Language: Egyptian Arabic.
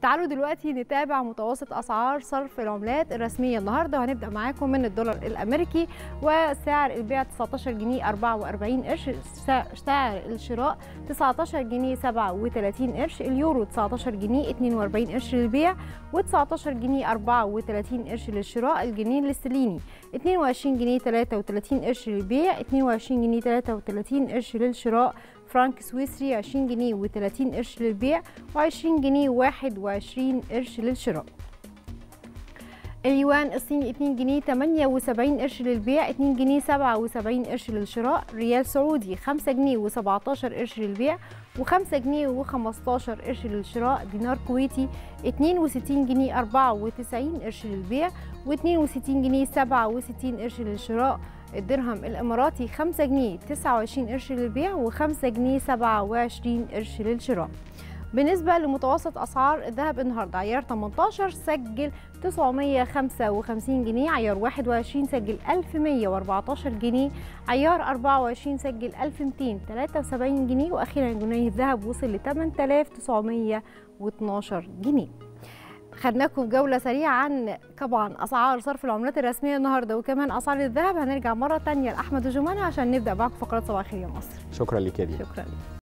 تعالوا دلوقتي نتابع متوسط اسعار صرف العملات الرسميه النهارده وهنبدا معاكم من الدولار الامريكي وسعر البيع 19 جنيه 44 قرش سعر الشراء 19 جنيه 37 قرش اليورو 19 جنيه 42 قرش للبيع و19 جنيه 34 قرش للشراء الجنيه الاسترليني 22 جنيه 33 قرش للبيع 22 جنيه 33 قرش للشراء فرانك سويسري 20 جنيه و30 قرش للبيع و20 جنيه و21 قرش للشراء اليوان الصيني 2 جنيه 78 قرش للبيع 2 جنيه 77 قرش للشراء ريال سعودي 5 جنيه و17 قرش للبيع و5 جنيه و15 قرش للشراء دينار كويتي 62 جنيه 94 قرش للبيع و62 جنيه 67 قرش للشراء الدرهم الاماراتي 5 جنيه 29 قرش للبيع و5 جنيه 27 قرش للشراء بالنسبة لمتوسط أسعار الذهب النهاردة عيار 18 سجل 955 جنيه عيار 21 سجل 1114 جنيه عيار 24 سجل 1273 جنيه وأخيرا جنيه الذهب وصل ل 8912 جنيه خدناكم في جولة سريعة عن طبعا أسعار صرف العملات الرسمية النهاردة وكمان أسعار الذهب هنرجع مرة تانية لأحمد وجمانة عشان نبدأ معاكم فقرات صباح الخير يا مصر شكرا لك يا دي شكرا